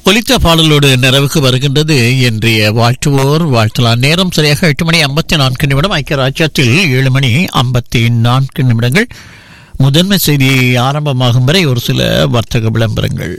ஒலித்த பாடலோடு நிறைவுக்கு வருகின்றது இன்றைய வாழ்த்துவோர் வாழ்த்தலாம் நேரம் சரியாக எட்டு மணி ஐம்பத்தி நான்கு நிமிடம் ஐக்கிய ராஜ்யத்தில் ஏழு மணி ஐம்பத்தி நான்கு நிமிடங்கள் முதன்மை செய்தி ஆரம்பமாகும் வரை ஒரு சில வர்த்தக விளம்பரங்கள்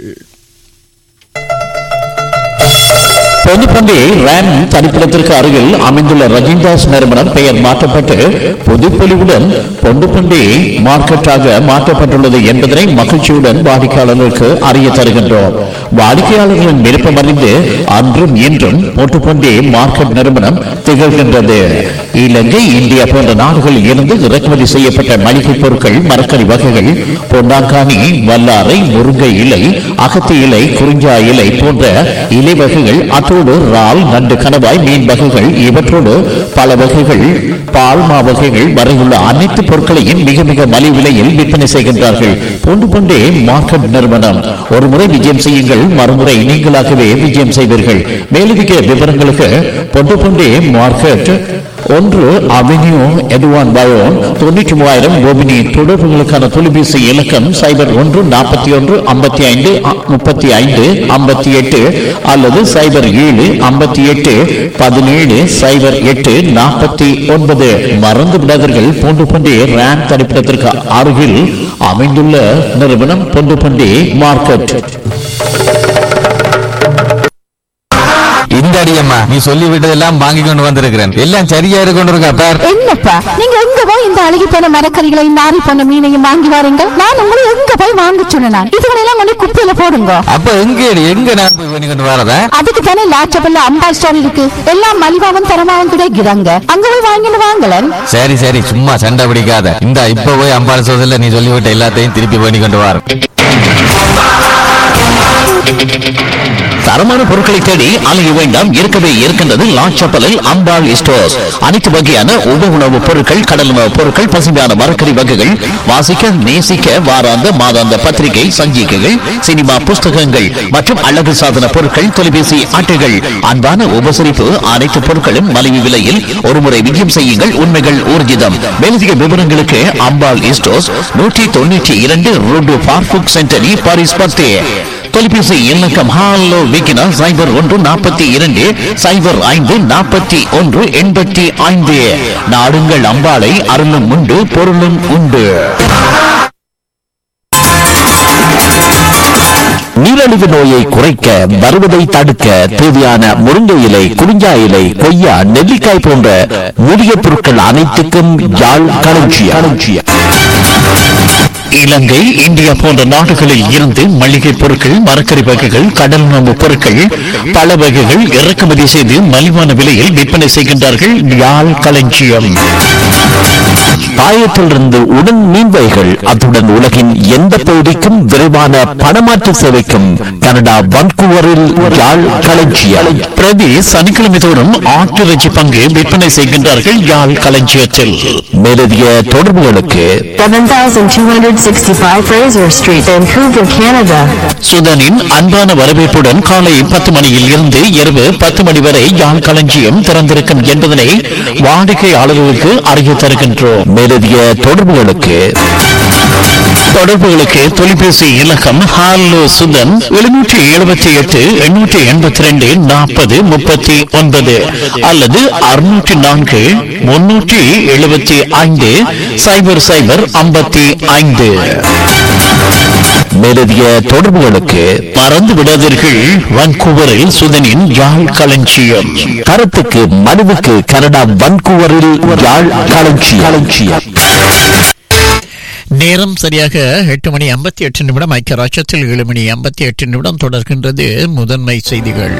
பொதுப்பண்டி ரேம் தனிப்பிடத்திற்கு அருகில் அமைந்துள்ள ரஜினிதாஸ் நிறுவனம் பெயர் மாற்றப்பட்டு புதுப்பொலிவுடன் பொண்டுப்பண்டி மார்க்கெட்டாக மாற்றப்பட்டுள்ளது என்பதனை மகிழ்ச்சியுடன் வாடிக்கையாளர்களுக்கு அறிய தருகின்றோம் வாடிக்கையாளர்களின் விருப்பம் அறிந்து அன்றும் இன்றும் பொட்டுப்பண்டி மார்க்கெட் நிறுவனம் திகழ்கின்றது இலங்கை இந்தியா போன்ற நாடுகளில் இருந்து இறக்குமதி செய்யப்பட்ட மளிகை பொருட்கள் மரக்கறி வகைகள் பொன்னாங்கானி வல்லாரை முருங்கை இலை அகத்தி இலை குறிஞ்சா இலை போன்ற இலை வகைகள் அத்தோடு இறால் நண்டு கணவாய் மீன் வகைகள் இவற்றோடு பல வகைகள் பால்மா வகைகள் வரையுள்ள அனைத்து பொருட்களையும் மிக மிக மலிவு விலையில் விற்பனை செய்கின்றார்கள் பொண்டு பொண்டே மார்க்கெட் நிறுவனம் ஒரு முறை விஜயம் செய்யுங்கள் மறுமுறை நீங்களாகவே விஜயம் செய்வீர்கள் மேலதிக விவரங்களுக்கு பொண்டு பொண்டே மார்க்கெட் ஒன்று அவென்யூ எதுவான் பயோன் தொண்ணூற்றி மூவாயிரம் கோபினி தொடர்புகளுக்கான தொலைபேசி இலக்கம் சைபர் ஒன்று நாற்பத்தி ஒன்று ஐம்பத்தி ஐந்து முப்பத்தி ஐந்து ஐம்பத்தி எட்டு அல்லது சைபர் ஏழு ஐம்பத்தி எட்டு பதினேழு சைபர் எட்டு நாற்பத்தி ஒன்பது மறந்து விடாதீர்கள் பூண்டு பண்டி ரேம் தடுப்பிடத்திற்கு அருகில் அமைந்துள்ள நிறுவனம் பொண்டு பண்டி மார்க்கெட் இந்த அடியம்மா நீ சொல்லி விட்டதெல்லாம் வாங்கி கொண்டு வந்திருக்கிறேன் எல்லாம் சரியா இருக்கு கொண்டு இருக்கா பார் என்னப்பா நீங்க எங்க போய் இந்த அழுகி போன மரக்கறிகளையும் நாரி போன மீனையும் வாங்கி வாருங்க நான் உங்களை எங்க போய் வாங்க சொன்னேன் இதுகளெல்லாம் கொண்டு குப்பையில போடுங்க அப்ப எங்க எங்க நான் போய் பண்ணி கொண்டு வரதா அதுக்கு தானே லாச்சபல்ல அம்பா ஸ்டோர் இருக்கு எல்லாம் மலிவாவும் தரமாவும் கிடைக்கிறாங்க அங்க போய் வாங்கிட்டு வாங்கலன் சரி சரி சும்மா சண்டை பிடிக்காத இந்த இப்ப போய் அம்பாள் சோதல நீ சொல்லிவிட்ட எல்லாத்தையும் திருப்பி பண்ணி கொண்டு வர தரமான பொருட்களை தேடி அலைய வேண்டாம் இருக்கவே இருக்கின்றது லாச்சப்பலில் அம்பாள் ஸ்டோர்ஸ் அனைத்து வகையான உப உணவுப் பொருட்கள் கடல் உணவுப் பொருட்கள் பசுமையான மரக்கறி வகைகள் வாசிக்க நேசிக்க வாராந்த மாதாந்த பத்திரிகை சஞ்சிகைகள் சினிமா புஸ்தகங்கள் மற்றும் அழகு சாதன பொருட்கள் தொலைபேசி அட்டைகள் அன்பான உபசரிப்பு அனைத்து பொருட்களும் மலிவு விலையில் ஒருமுறை விஜயம் செய்யுங்கள் உண்மைகள் ஊர்ஜிதம் மேலதிக விவரங்களுக்கு அம்பாள் ஸ்டோர்ஸ் நூற்றி தொண்ணூற்றி இரண்டு ரோடு பார்புக் சென்டரி பாரிஸ் பத்து தொலைபேசி இலக்கம் ஹாலோ விக்கினா சைபர் ஒன்று நாற்பத்தி இரண்டு சைபர் ஐந்து நாற்பத்தி ஒன்று எண்பத்தி ஐந்து நாடுங்கள் அம்பாளை அருளும் உண்டு பொருளும் உண்டு நீரழிவு நோயை குறைக்க வருவதை தடுக்க தேவையான முருங்கை இலை குறிஞ்சா இலை கொய்யா நெல்லிக்காய் போன்ற மூலிகை பொருட்கள் அனைத்துக்கும் யாழ் களஞ்சியம் இலங்கை இந்தியா போன்ற நாடுகளில் இருந்து மளிகை பொருட்கள் மரக்கறி வகைகள் கடல் உணவு பொருட்கள் பல வகைகள் இறக்குமதி செய்து மலிவான விலையில் விற்பனை செய்கின்றார்கள் யாழ் களஞ்சியம் பாயத்திலிருந்து உடன் மீன்வைகள் அத்துடன் உலகின் எந்த பகுதிக்கும் விரைவான பணமாற்று சேவைக்கும் கனடா வன்கூவரில் யாழ் களஞ்சியம் பிரதி சனிக்கிழமை தோறும் ஆட்டிறைச்சி பங்கு விற்பனை செய்கின்றார்கள் யாழ் களஞ்சியத்தில் மேலதிக தொடர்புகளுக்கு 7265 Fraser Street, Vancouver, Canada. சுதனின் அன்பான வரவேற்புடன் காலை பத்து மணியில் இருந்து இரவு பத்து மணி வரை யாழ் களஞ்சியம் திறந்திருக்கும் என்பதனை வாடிக்கையாளர்களுக்கு அறிய தருகின்றோம் மேலதிக தொடர்புகளுக்கு தொடர்புகளுக்கு தொலைபேசி இலக்கம் ஹாலோ சுதன் எழுநூற்றி எழுபத்தி எட்டு எண்ணூற்றி எண்பத்தி ரெண்டு நாற்பது முப்பத்தி ஒன்பது அல்லது அறுநூற்றி நான்கு முன்னூற்றி எழுபத்தி ஐந்து சைபர் சைபர் ஐம்பத்தி ஐந்து மேலதிக தொடர்புகளுக்கு மறந்து விடாதீர்கள் வான்கூவரில் சுதனின் யாழ் களஞ்சியம் கருத்துக்கு மனுவுக்கு கனடா வான்கூவரில் யாழ் களஞ்சியம் களஞ்சியம் நேரம் சரியாக எட்டு மணி ஐம்பத்தி எட்டு நிமிடம் ஐக்கிய ராஜ்யத்தில் ஏழு மணி ஐம்பத்தி எட்டு நிமிடம் தொடர்கின்றது முதன்மை செய்திகள்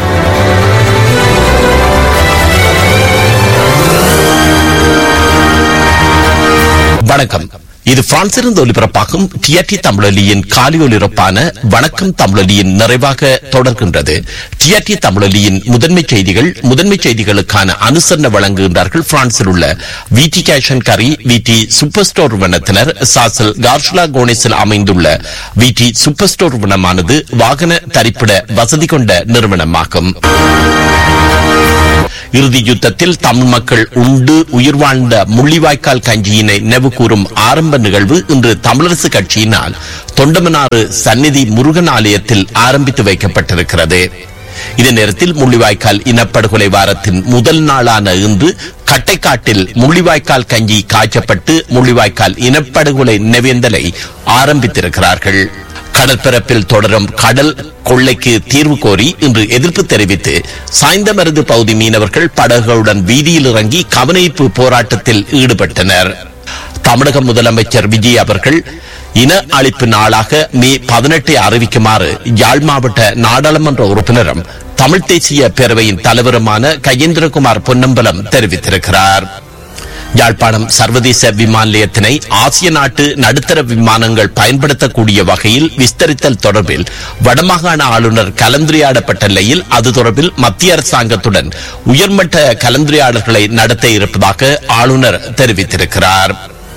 வணக்கம் இது பிரான்சிலிருந்து ஒலிபரப்பாகும் டிஆர்டி தமிழொலியின் காலி ஒலிபரப்பான வணக்கம் தமிழொலியின் நிறைவாக தொடர்கின்றது டிஆர்டி தமிழொலியின் முதன்மை செய்திகள் முதன்மை செய்திகளுக்கான அனுசரணை வழங்குகின்றார்கள் பிரான்சில் உள்ள விடி கேஷன் கரி விடி சூப்பர் ஸ்டோர் வனத்தினர் சாசல் கார்ஷுலா கோனேஸில் அமைந்துள்ள விடி சூப்பர் ஸ்டோர் வனமானது வாகன தரிப்பிட வசதி கொண்ட நிறுவனமாகும் இறுதி யுத்தத்தில் தமிழ் மக்கள் உண்டு உயிர் வாழ்ந்த முள்ளிவாய்க்கால் கஞ்சியினை நினைவு கூறும் ஆரம்ப நிகழ்வு இன்று தமிழரசு கட்சியினால் தொண்டமனாறு சந்நிதி முருகன் ஆலயத்தில் ஆரம்பித்து வைக்கப்பட்டிருக்கிறது இதே நேரத்தில் முள்ளிவாய்க்கால் இனப்படுகொலை வாரத்தின் முதல் நாளான இன்று கட்டைக்காட்டில் முள்ளிவாய்க்கால் கஞ்சி காய்ச்சப்பட்டு முள்ளிவாய்க்கால் இனப்படுகொலை நினைவேந்தலை ஆரம்பித்திருக்கிறார்கள் கடற்பரப்பில் தொடரும் கடல் கொள்ளைக்கு தீர்வு கோரி இன்று எதிர்ப்பு தெரிவித்து சாய்ந்தமருது பகுதி மீனவர்கள் படகுகளுடன் வீதியில் இறங்கி கவனிப்பு போராட்டத்தில் ஈடுபட்டனர் தமிழக முதலமைச்சர் விஜய் அவர்கள் இன அழிப்பு நாளாக மே பதினெட்டை அறிவிக்குமாறு யாழ் மாவட்ட நாடாளுமன்ற உறுப்பினரும் தமிழ் தேசிய பேரவையின் தலைவருமான கஜேந்திரகுமார் பொன்னம்பலம் தெரிவித்திருக்கிறார் யாழ்ப்பாணம் சர்வதேச விமான நிலையத்தினை ஆசிய நாட்டு நடுத்தர விமானங்கள் பயன்படுத்தக்கூடிய வகையில் விஸ்தரித்தல் தொடர்பில் வடமாகாண ஆளுநர் கலந்துரையாடப்பட்ட நிலையில் அது தொடர்பில் மத்திய அரசாங்கத்துடன் உயர்மட்ட கலந்துரையாடல்களை நடத்த இருப்பதாக ஆளுநர் தெரிவித்திருக்கிறார்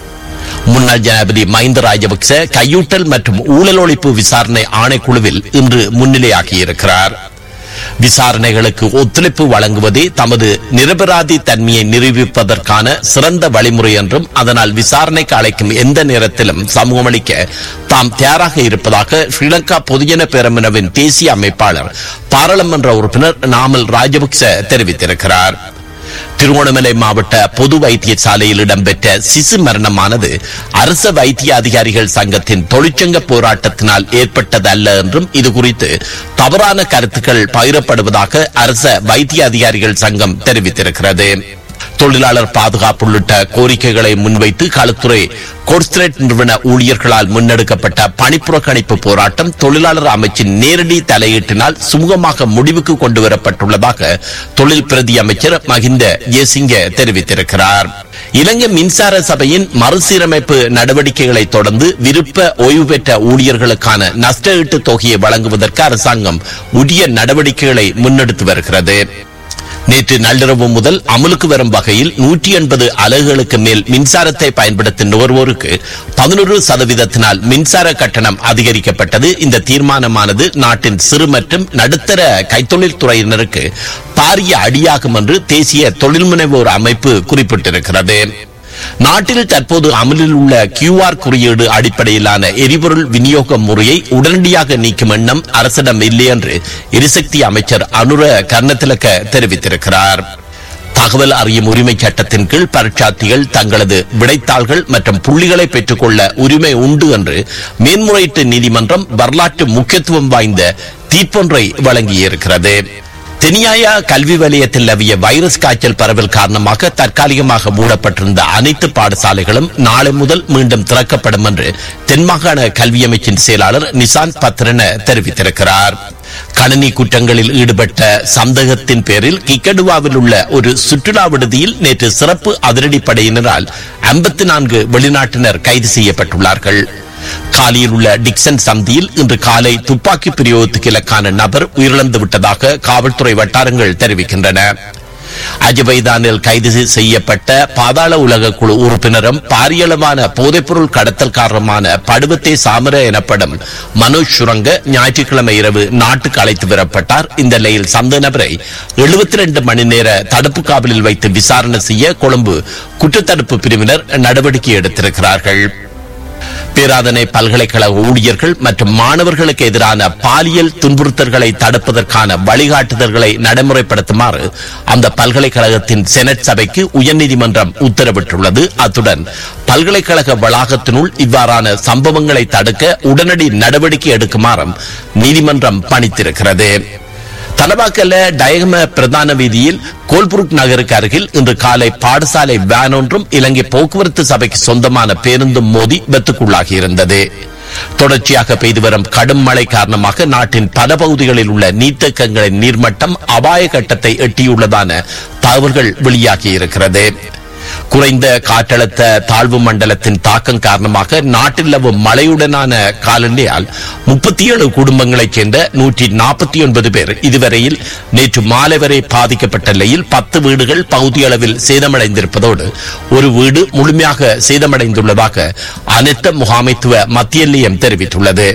முன்னாள் ஜனாதிபதி மஹிந்த ராஜபக்ச கையூட்டல் மற்றும் ஊழல் ஒழிப்பு விசாரணை ஆணைக்குழுவில் இன்று முன்னிலையாகியிருக்கிறார் விசாரணைகளுக்கு ஒத்துழைப்பு வழங்குவதே தமது நிரபராதி தன்மையை நிரூபிப்பதற்கான சிறந்த வழிமுறை என்றும் அதனால் விசாரணைக்கு அழைக்கும் எந்த நேரத்திலும் சமூகம் அளிக்க தாம் தயாராக இருப்பதாக ஸ்ரீலங்கா பொதுஜன பேரமுனவின் தேசிய அமைப்பாளர் பாராளுமன்ற உறுப்பினர் நாமல் ராஜபக்ச தெரிவித்திருக்கிறார் திருவோணமலை மாவட்ட பொது வைத்தியசாலையில் இடம்பெற்ற சிசு மரணமானது அரச வைத்திய அதிகாரிகள் சங்கத்தின் தொழிற்சங்க போராட்டத்தினால் ஏற்பட்டதல்ல என்றும் இது குறித்து தவறான கருத்துக்கள் பகிரப்படுவதாக அரச வைத்திய அதிகாரிகள் சங்கம் தெரிவித்திருக்கிறது தொழிலாளர் பாதுகாப்பு உள்ளிட்ட கோரிக்கைகளை முன்வைத்து களுத்துறை கோர்ஸ்ரேட் நிறுவன ஊழியர்களால் முன்னெடுக்கப்பட்ட பணிப்புறக்கணிப்பு போராட்டம் தொழிலாளர் அமைச்சின் நேரடி தலையீட்டினால் சுமூகமாக முடிவுக்கு கொண்டு வரப்பட்டுள்ளதாக தொழில் பிரதி அமைச்சர் மகிந்த ஜெசிங்க தெரிவித்திருக்கிறார் இலங்கை மின்சார சபையின் மறுசீரமைப்பு நடவடிக்கைகளை தொடர்ந்து விருப்ப ஓய்வு பெற்ற ஊழியர்களுக்கான நஷ்ட ஈட்டு தொகையை வழங்குவதற்கு அரசாங்கம் உரிய நடவடிக்கைகளை முன்னெடுத்து வருகிறது நேற்று நள்ளிரவு முதல் அமலுக்கு வரும் வகையில் நூற்றி எண்பது அலகுகளுக்கு மேல் மின்சாரத்தை பயன்படுத்தும் நுகர்வோருக்கு பதினொரு சதவீதத்தினால் மின்சார கட்டணம் அதிகரிக்கப்பட்டது இந்த தீர்மானமானது நாட்டின் சிறு மற்றும் நடுத்தர கைத்தொழில் துறையினருக்கு பாரிய அடியாகும் என்று தேசிய தொழில் முனைவோர் அமைப்பு குறிப்பிட்டிருக்கிறது நாட்டில் தற்போது அமலில் உள்ள கியூஆர் குறியீடு அடிப்படையிலான எரிபொருள் விநியோக முறையை உடனடியாக நீக்கும் எண்ணம் அரசிடம் இல்லை என்று எரிசக்தி அமைச்சர் அனுர கர்ணத்திலக்க தெரிவித்திருக்கிறார் தகவல் அறியும் உரிமை சட்டத்தின் கீழ் பரீட்சார்த்திகள் தங்களது விடைத்தாள்கள் மற்றும் புள்ளிகளை பெற்றுக்கொள்ள உரிமை உண்டு என்று மேன்முறையீட்டு நீதிமன்றம் வரலாற்று முக்கியத்துவம் வாய்ந்த தீர்ப்பொன்றை வழங்கியிருக்கிறது தெனியாயா கல்வி வலயத்தில் நிலவிய வைரஸ் காய்ச்சல் பரவல் காரணமாக தற்காலிகமாக மூடப்பட்டிருந்த அனைத்து பாடசாலைகளும் நாளை முதல் மீண்டும் திறக்கப்படும் என்று தென்மாகாண கல்வி அமைச்சின் செயலாளர் நிசாந்த் பத்ரன தெரிவித்திருக்கிறார் கணனி குற்றங்களில் ஈடுபட்ட சந்தேகத்தின் பேரில் கிக்கடுவாவில் உள்ள ஒரு சுற்றுலா விடுதியில் நேற்று சிறப்பு அதிரடிப்படையினரால் ஐம்பத்தி நான்கு வெளிநாட்டினர் கைது செய்யப்பட்டுள்ளார்கள் காலியில் உள்ள டிக்சன் சந்தியில் இன்று காலை துப்பாக்கி பிரயோகத்துக்கு இலக்கான நபர் உயிரிழந்து விட்டதாக காவல்துறை வட்டாரங்கள் தெரிவிக்கின்றன அஜபைதானில் கைது செய்யப்பட்ட பாதாள உலக குழு உறுப்பினரும் பாரியளவான போதைப்பொருள் கடத்தல்காரருமான படுவத்தை சாமர எனப்படும் மனோஜ் சுரங்க ஞாயிற்றுக்கிழமை இரவு நாட்டுக்கு அழைத்து வரப்பட்டார் இந்த நிலையில் சந்த நபரை எழுபத்தி ரெண்டு மணி நேர தடுப்பு காவலில் வைத்து விசாரணை செய்ய கொழும்பு குற்றத்தடுப்பு பிரிவினர் நடவடிக்கை எடுத்திருக்கிறார்கள் பேராதனை பல்கலைக்கழக ஊழியர்கள் மற்றும் மாணவர்களுக்கு எதிரான பாலியல் துன்புறுத்தல்களை தடுப்பதற்கான வழிகாட்டுதல்களை நடைமுறைப்படுத்துமாறு அந்த பல்கலைக்கழகத்தின் செனட் சபைக்கு உயர்நீதிமன்றம் உத்தரவிட்டுள்ளது அத்துடன் பல்கலைக்கழக வளாகத்தினுள் இவ்வாறான சம்பவங்களை தடுக்க உடனடி நடவடிக்கை எடுக்குமாறும் நீதிமன்றம் பணித்திருக்கிறது தலவாக்கல்ல டயகம பிரதான வீதியில் கோல்புருக் நகருக்கு அருகில் இன்று காலை பாடசாலை வேன் ஒன்றும் இலங்கை போக்குவரத்து சபைக்கு சொந்தமான பேருந்தும் மோதி விபத்துக்குள்ளாகி இருந்தது தொடர்ச்சியாக பெய்து வரும் கடும் மழை காரணமாக நாட்டின் பல பகுதிகளில் உள்ள நீர்த்தேக்கங்களின் நீர்மட்டம் அபாய கட்டத்தை எட்டியுள்ளதான தகவல்கள் வெளியாகி இருக்கிறது குறைந்த காற்றழுத்த தாழ்வு மண்டலத்தின் தாக்கம் காரணமாக நாட்டில் நிலவும் மழையுடனான காலநிலையால் முப்பத்தி ஏழு குடும்பங்களைச் சேர்ந்த நூற்றி நாற்பத்தி ஒன்பது பேர் இதுவரையில் நேற்று மாலை வரை பாதிக்கப்பட்ட நிலையில் பத்து வீடுகள் பகுதியளவில் சேதமடைந்திருப்பதோடு ஒரு வீடு முழுமையாக சேதமடைந்துள்ளதாக அனைத்த முகாமைத்துவ மத்திய நிலையம் தெரிவித்துள்ளது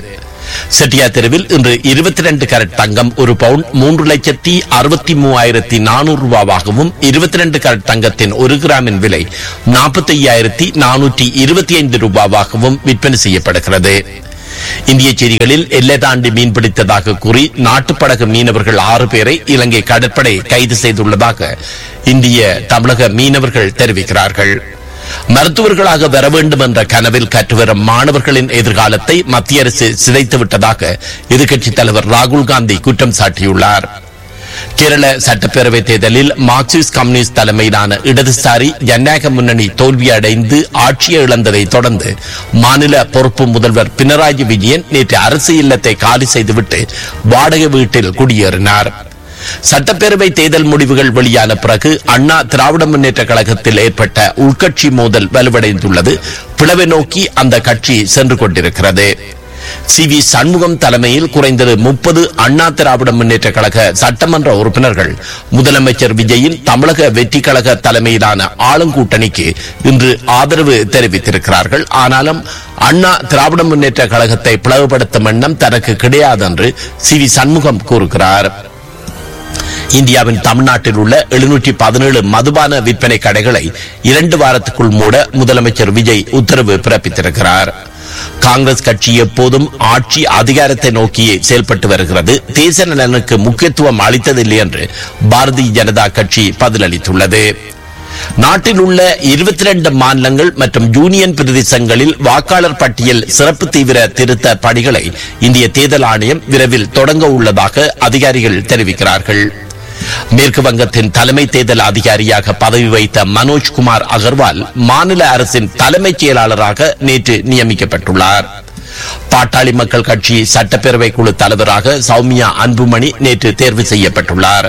செட்டியா தெருவில் இன்று இருபத்தி ரெண்டு கரட் தங்கம் ஒரு பவுன் மூன்று லட்சத்தி அறுபத்தி மூவாயிரத்தி நானூறு ரூபாவாகவும் இருபத்தி ரெண்டு கரட் தங்கத்தின் ஒரு கிராமின் விலை நாற்பத்தி ஐயாயிரத்தி நானூற்றி இருபத்தி ஐந்து ரூபாவாகவும் விற்பனை செய்யப்படுகிறது இந்திய செய்திகளில் எல்லை தாண்டி மீன்பிடித்ததாக கூறி நாட்டுப்படகு மீனவர்கள் ஆறு பேரை இலங்கை கடற்படை கைது செய்துள்ளதாக இந்திய தமிழக மீனவர்கள் தெரிவிக்கிறார்கள் மருத்துவர்களாக வர வேண்டும் என்ற கனவில் கற்று வரும் மாணவர்களின் எதிர்காலத்தை மத்திய அரசு சிதைத்து விட்டதாக எதிர்க்கட்சித் தலைவர் ராகுல் காந்தி குற்றம் சாட்டியுள்ளார் கேரள சட்டப்பேரவை தேர்தலில் மார்க்சிஸ்ட் கம்யூனிஸ்ட் தலைமையிலான இடதுசாரி ஜனநாயக முன்னணி தோல்வியடைந்து ஆட்சியை இழந்ததை தொடர்ந்து மாநில பொறுப்பு முதல்வர் பினராயி விஜயன் நேற்று அரசு இல்லத்தை காலி செய்துவிட்டு வாடகை வீட்டில் குடியேறினார் சட்டப்பேரவை தேர்தல் முடிவுகள் வெளியான பிறகு அண்ணா திராவிட முன்னேற்ற கழகத்தில் ஏற்பட்ட உள்கட்சி மோதல் வலுவடைந்துள்ளது பிளவை நோக்கி அந்த கட்சி சென்று கொண்டிருக்கிறது சி வி சண்முகம் தலைமையில் குறைந்தது முப்பது அண்ணா திராவிட முன்னேற்ற கழக சட்டமன்ற உறுப்பினர்கள் முதலமைச்சர் விஜயின் தமிழக வெற்றி கழக தலைமையிலான ஆளுங்கூட்டணிக்கு இன்று ஆதரவு தெரிவித்திருக்கிறார்கள் ஆனாலும் அண்ணா திராவிட முன்னேற்ற கழகத்தை பிளவுபடுத்தும் எண்ணம் தனக்கு கிடையாது என்று சி வி சண்முகம் கூறுகிறார் இந்தியாவின் தமிழ்நாட்டில் உள்ள எழுநூற்றி பதினேழு மதுபான விற்பனை கடைகளை இரண்டு வாரத்துக்குள் மூட முதலமைச்சர் விஜய் உத்தரவு பிறப்பித்திருக்கிறார் காங்கிரஸ் கட்சி எப்போதும் ஆட்சி அதிகாரத்தை நோக்கியே செயல்பட்டு வருகிறது தேச நலனுக்கு முக்கியத்துவம் அளித்ததில்லை என்று பாரதிய ஜனதா கட்சி பதிலளித்துள்ளது நாட்டில் உள்ள இருபத்தி ரெண்டு மாநிலங்கள் மற்றும் யூனியன் பிரதேசங்களில் வாக்காளர் பட்டியல் சிறப்பு தீவிர திருத்த பணிகளை இந்திய தேர்தல் ஆணையம் விரைவில் தொடங்க உள்ளதாக அதிகாரிகள் தெரிவிக்கிறார்கள் மேற்கு வங்கத்தின் தலைமை தேர்தல் அதிகாரியாக பதவி வைத்த மனோஜ்குமார் அகர்வால் மாநில அரசின் தலைமைச் செயலாளராக நேற்று நியமிக்கப்பட்டுள்ளார் பாட்டாளி மக்கள் கட்சி சட்டப்பேரவை குழு தலைவராக சௌமியா அன்புமணி நேற்று தேர்வு செய்யப்பட்டுள்ளார்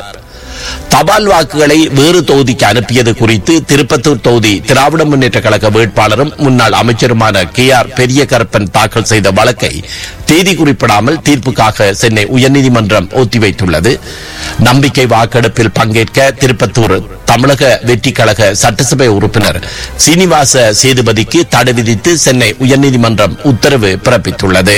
தபால் வாக்குகளை வேறு தொகுதிக்கு அனுப்பியது குறித்து திருப்பத்தூர் தொகுதி திராவிட முன்னேற்ற கழக வேட்பாளரும் முன்னாள் அமைச்சருமான கே ஆர் பெரிய கருப்பன் தாக்கல் செய்த வழக்கை தேதி குறிப்பிடாமல் தீர்ப்புக்காக சென்னை உயர்நீதிமன்றம் ஒத்திவைத்துள்ளது நம்பிக்கை வாக்கெடுப்பில் பங்கேற்க திருப்பத்தூர் தமிழக வெற்றி கழக சட்டசபை உறுப்பினர் சீனிவாச சேதுபதிக்கு தடை விதித்து சென்னை உயர்நீதிமன்றம் உத்தரவு பிறப்பித்துள்ளது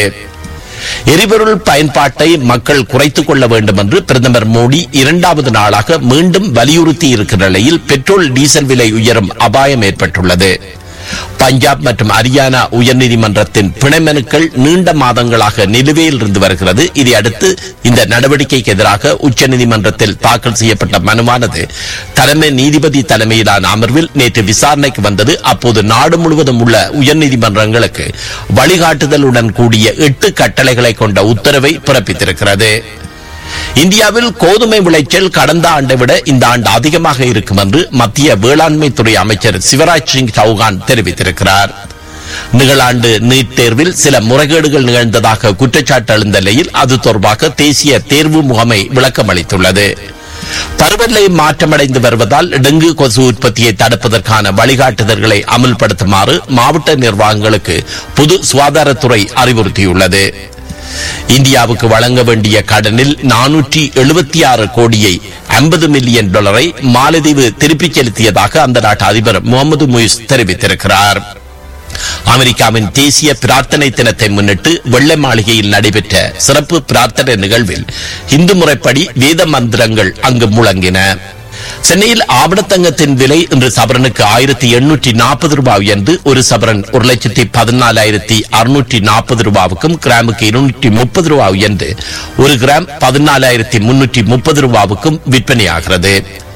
எரிபொருள் பயன்பாட்டை மக்கள் குறைத்துக் கொள்ள வேண்டும் என்று பிரதமர் மோடி இரண்டாவது நாளாக மீண்டும் வலியுறுத்தி இருக்கிற நிலையில் பெட்ரோல் டீசல் விலை உயரும் அபாயம் ஏற்பட்டுள்ளது பஞ்சாப் மற்றும் ஹரியானா உயர்நீதிமன்றத்தின் பிணை மனுக்கள் நீண்ட மாதங்களாக நிலுவையில் இருந்து வருகிறது இதையடுத்து இந்த நடவடிக்கைக்கு எதிராக உச்சநீதிமன்றத்தில் தாக்கல் செய்யப்பட்ட மனுவானது தலைமை நீதிபதி தலைமையிலான அமர்வில் நேற்று விசாரணைக்கு வந்தது அப்போது நாடு முழுவதும் உள்ள உயர்நீதிமன்றங்களுக்கு வழிகாட்டுதலுடன் கூடிய எட்டு கட்டளைகளை கொண்ட உத்தரவை பிறப்பித்திருக்கிறது இந்தியாவில் கோதுமை விளைச்சல் கடந்த ஆண்டை விட இந்த ஆண்டு அதிகமாக இருக்கும் என்று மத்திய வேளாண்மை துறை அமைச்சர் சிவராஜ் சிங் சௌகான் தெரிவித்திருக்கிறார் நிகழாண்டு நீட் தேர்வில் சில முறைகேடுகள் நிகழ்ந்ததாக குற்றச்சாட்டு எழுந்த நிலையில் அது தொடர்பாக தேசிய தேர்வு முகமை விளக்கம் அளித்துள்ளது பருவநிலை மாற்றமடைந்து வருவதால் டெங்கு கொசு உற்பத்தியை தடுப்பதற்கான வழிகாட்டுதல்களை அமல்படுத்துமாறு மாவட்ட நிர்வாகங்களுக்கு பொது சுகாதாரத்துறை அறிவுறுத்தியுள்ளது இந்தியாவுக்கு வழங்க வேண்டிய கடனில் நானூற்றி எழுபத்தி ஆறு கோடியை ஐம்பது மில்லியன் டாலரை மாலத்தீவு திருப்பிச் செலுத்தியதாக அந்த நாட்டு அதிபர் முகமது முயிஸ் தெரிவித்திருக்கிறார் அமெரிக்காவின் தேசிய பிரார்த்தனை தினத்தை முன்னிட்டு வெள்ளை மாளிகையில் நடைபெற்ற சிறப்பு பிரார்த்தனை நிகழ்வில் இந்து முறைப்படி வேத மந்திரங்கள் அங்கு முழங்கின சென்னையில் ஆபணத்தங்கத்தின் விலை இன்று சவரனுக்கு ஆயிரத்தி எண்ணூற்றி நாற்பது ரூபாய் என்று ஒரு சவரன் ஒரு லட்சத்தி பதினாலாயிரத்தி அறுநூற்றி நாற்பது ரூபாவுக்கும் கிராமுக்கு இருநூற்றி முப்பது ரூபாய் என்று ஒரு கிராம் பதினாலாயிரத்தி முன்னூற்றி முப்பது ரூபாவுக்கும் விற்பனையாகிறது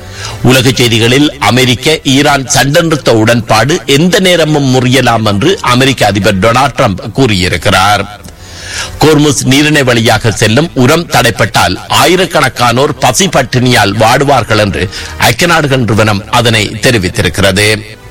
உலக செய்திகளில் அமெரிக்க ஈரான் சண்டை நிறுத்த உடன்பாடு எந்த நேரமும் முறியலாம் என்று அமெரிக்க அதிபர் டொனால்ட் ட்ரம்ப் கூறியிருக்கிறார் கோர்முஸ் நீரிணை வழியாக செல்லும் உரம் தடைப்பட்டால் ஆயிரக்கணக்கானோர் பசி பட்டினியால் வாடுவார்கள் என்று ஐக்கிய நாடுகள் நிறுவனம் அதனை தெரிவித்திருக்கிறது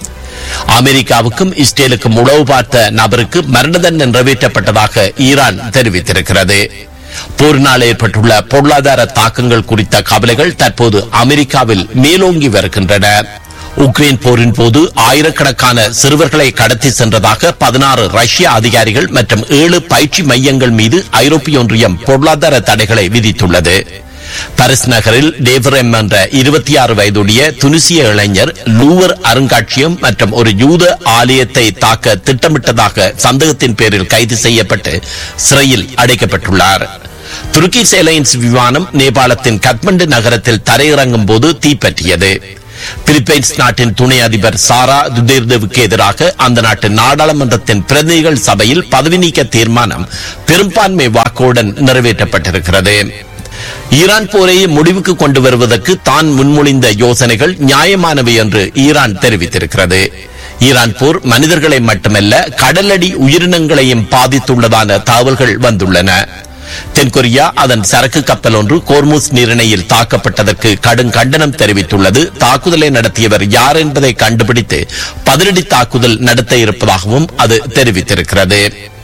அமெரிக்காவுக்கும் இஸ்ரேலுக்கும் உளவு பார்த்த நபருக்கு மரண தண்டனை நிறைவேற்றப்பட்டதாக ஈரான் தெரிவித்திருக்கிறது போரினால் ஏற்பட்டுள்ள பொருளாதார தாக்கங்கள் குறித்த கவலைகள் தற்போது அமெரிக்காவில் மேலோங்கி வருகின்றன உக்ரைன் போரின் போது ஆயிரக்கணக்கான சிறுவர்களை கடத்தி சென்றதாக பதினாறு ரஷ்ய அதிகாரிகள் மற்றும் ஏழு பயிற்சி மையங்கள் மீது ஐரோப்பிய ஒன்றியம் பொருளாதார தடைகளை விதித்துள்ளது பாரிஸ் நகரில் டேவரெம் என்ற இருபத்தி ஆறு வயதுடைய துனிசிய இளைஞர் லூவர் அருங்காட்சியகம் மற்றும் ஒரு யூத ஆலயத்தை தாக்க திட்டமிட்டதாக சந்தேகத்தின் பேரில் கைது செய்யப்பட்டு சிறையில் அடைக்கப்பட்டுள்ளார் துருக்கி ஏர்லைன்ஸ் விமானம் நேபாளத்தின் கத்மண்டு நகரத்தில் தரையிறங்கும் போது தீப்பற்றியது பிலிப்பைன்ஸ் நாட்டின் துணை அதிபர் சாரா துதேர்தேவுக்கு எதிராக அந்த நாட்டு நாடாளுமன்றத்தின் பிரதிநிதிகள் சபையில் பதவி நீக்க தீர்மானம் பெரும்பான்மை வாக்குடன் நிறைவேற்றப்பட்டிருக்கிறது ஈரான் போரை முடிவுக்கு கொண்டு வருவதற்கு தான் முன்மொழிந்த யோசனைகள் நியாயமானவை என்று ஈரான் தெரிவித்திருக்கிறது ஈரான் போர் மனிதர்களை மட்டுமல்ல கடலடி உயிரினங்களையும் பாதித்துள்ளதான தகவல்கள் வந்துள்ளன தென்கொரியா அதன் சரக்கு கப்பல் ஒன்று கோர்முஸ் நீரிணையில் தாக்கப்பட்டதற்கு கடும் கண்டனம் தெரிவித்துள்ளது தாக்குதலை நடத்தியவர் யார் என்பதை கண்டுபிடித்து பதிலடி தாக்குதல் நடத்த இருப்பதாகவும் அது தெரிவித்திருக்கிறது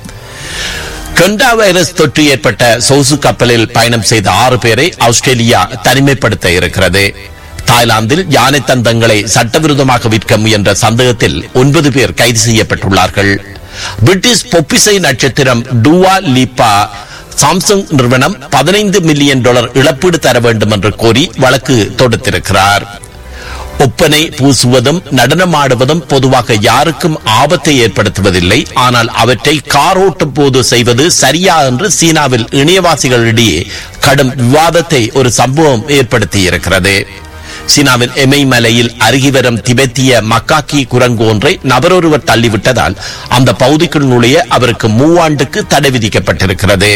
கண்டா வைரஸ் தொற்று ஏற்பட்ட சோசு கப்பலில் பயணம் செய்த ஆறு பேரை ஆஸ்திரேலியா தனிமைப்படுத்த இருக்கிறது தாய்லாந்தில் யானை தந்தங்களை சட்டவிரோதமாக விற்க முயன்ற சந்தேகத்தில் ஒன்பது பேர் கைது செய்யப்பட்டுள்ளார்கள் பிரிட்டிஷ் பொப்பிசை நட்சத்திரம் டுவா லீப்பா சாம்சங் நிறுவனம் பதினைந்து மில்லியன் டாலர் இழப்பீடு தர வேண்டும் என்று கோரி வழக்கு தொடுத்திருக்கிறார் ஒப்பனை பூசுவதும் நடனமாடுவதும் பொதுவாக யாருக்கும் ஆபத்தை ஏற்படுத்துவதில்லை ஆனால் அவற்றை கார் ஓட்டும் போது செய்வது சரியா என்று சீனாவில் இணையவாசிகளிடையே கடும் விவாதத்தை ஒரு சம்பவம் ஏற்படுத்தியிருக்கிறது சீனாவின் எமை மலையில் அருகி வரும் திபெத்திய மக்காக்கி குரங்கு ஒன்றை நபரொருவர் தள்ளிவிட்டதால் அந்த பகுதிக்குள் நுழைய அவருக்கு மூவாண்டுக்கு தடை விதிக்கப்பட்டிருக்கிறது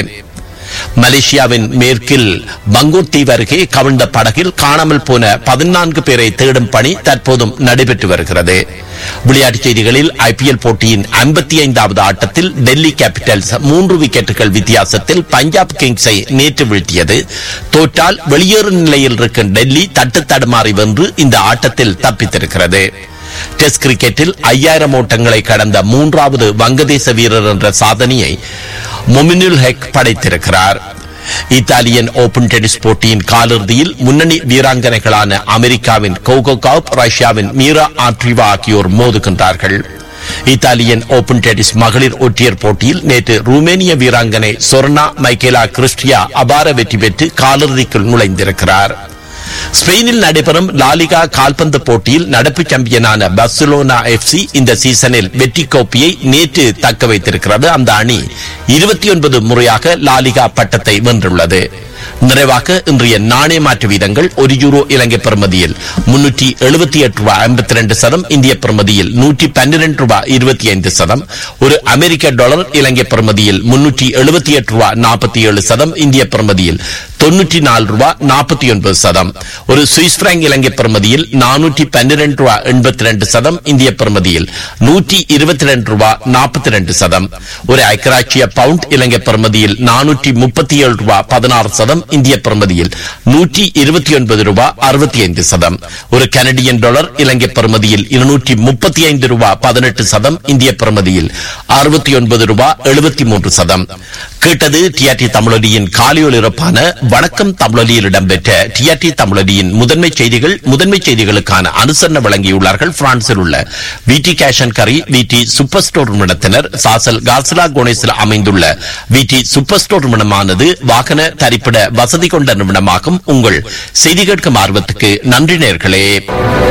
மலேசியாவின் மேற்கில் பங்கூர் தீவு அருகே கவிழ்ந்த படகில் காணாமல் போன பதினான்கு பேரை தேடும் பணி தற்போதும் நடைபெற்று வருகிறது விளையாட்டுச் செய்திகளில் ஐபிஎல் போட்டியின் ஐம்பத்தி ஐந்தாவது ஆட்டத்தில் டெல்லி கேபிட்டல்ஸ் மூன்று விக்கெட்டுகள் வித்தியாசத்தில் பஞ்சாப் கிங்ஸை நேற்று வீழ்த்தியது தோற்றால் வெளியேறும் நிலையில் இருக்கும் டெல்லி தட்டு தடுமாறி வென்று இந்த ஆட்டத்தில் தப்பித்திருக்கிறது டெஸ்ட் கிரிக்கெட்டில் ஐயாயிரம் ஓட்டங்களை கடந்த மூன்றாவது வங்கதேச வீரர் என்ற சாதனையை மொமினுல் ஹெக் படைத்திருக்கிறார் இத்தாலியன் ஓபன் டென்னிஸ் போட்டியின் காலிறுதியில் முன்னணி வீராங்கனைகளான அமெரிக்காவின் கோகோ காப் ரஷ்யாவின் மீரா ஆட்ரிவா ஆகியோர் மோதுகின்றார்கள் இத்தாலியன் ஓபன் டென்னிஸ் மகளிர் ஒற்றையர் போட்டியில் நேற்று ருமேனிய வீராங்கனை சொர்ணா மைக்கேலா கிறிஸ்டியா அபார வெற்றி பெற்று காலிறுதிக்குள் நுழைந்திருக்கிறார் ஸ்பெயினில் நடைபெறும் லாலிகா கால்பந்து போட்டியில் நடப்பு சாம்பியனான பர்சலோனா எஃப்சி இந்த சீசனில் வெற்றி கோப்பையை நேற்று தக்க வைத்திருக்கிறது அந்த அணி இருபத்தி ஒன்பது முறையாக லாலிகா பட்டத்தை வென்றுள்ளது நிறைவாக இன்றைய நாணய மாற்று வீதங்கள் ஒரு யூரோ இலங்கை பெறுமதியில் முன்னூற்றி எழுபத்தி எட்டு ரூபாய் ஐம்பத்தி ரெண்டு சதம் இந்திய பெறுமதியில் நூற்றி பன்னிரண்டு ரூபாய் இருபத்தி ஐந்து சதம் ஒரு அமெரிக்க டாலர் இலங்கை பெறுமதியில் முன்னூற்றி எழுபத்தி எட்டு ரூபாய் நாற்பத்தி ஏழு சதம் இந்திய பெறுமதியில் தொன்னூற்றி நாலு ரூபாய் நாற்பத்தி ஒன்பது சதம் ஒரு சுவிஸ் பிராங்க் இலங்கை பெறுமதியில் நானூற்றி பன்னிரண்டு ரூபாய் எண்பத்தி ரெண்டு சதம் இந்திய பெறுமதியில் நூற்றி இருபத்தி ரெண்டு ரூபாய் நாற்பத்தி ரெண்டு சதம் ஒரு ஐக்கராட்சிய பவுண்ட் இலங்கை பெறுமதியில் நானூற்றி முப்பத்தி ஏழு ரூபாய் பதினாறு சதம் இந்திய பெறுமதியில் நூற்றி இருபத்தி ஒன்பது ரூபாய் அறுபத்தி ஐந்து சதம் ஒரு கனடியன் டாலர் இலங்கை பெறுமதியில் இருநூற்றி முப்பத்தி ஐந்து ரூபாய் பதினெட்டு சதம் இந்திய பெறுமதியில் அறுபத்தி ஒன்பது ரூபாய் எழுபத்தி மூன்று சதம் கேட்டது டிஆர்டி தமிழொலியின் காலியொலிரப்பான வணக்கம் தமிழொலியில் இடம்பெற்ற டிஆர்டி தமிழொலியின் முதன்மை செய்திகள் முதன்மை செய்திகளுக்கான அனுசரணை வழங்கியுள்ளார்கள் பிரான்சில் உள்ள விடி கேஷன் கரி விடி சூப்பர் ஸ்டோர் நிறுவனத்தினர் சாசல் காசலா கோணேசில் அமைந்துள்ள விடி சூப்பர் ஸ்டோர் நிறுவனமானது வாகன தரிப்பிட வசதி கொண்ட நிறுவனமாகும் உங்கள் செய்தி கேட்கும் ஆர்வத்துக்கு நன்றி நேர்களே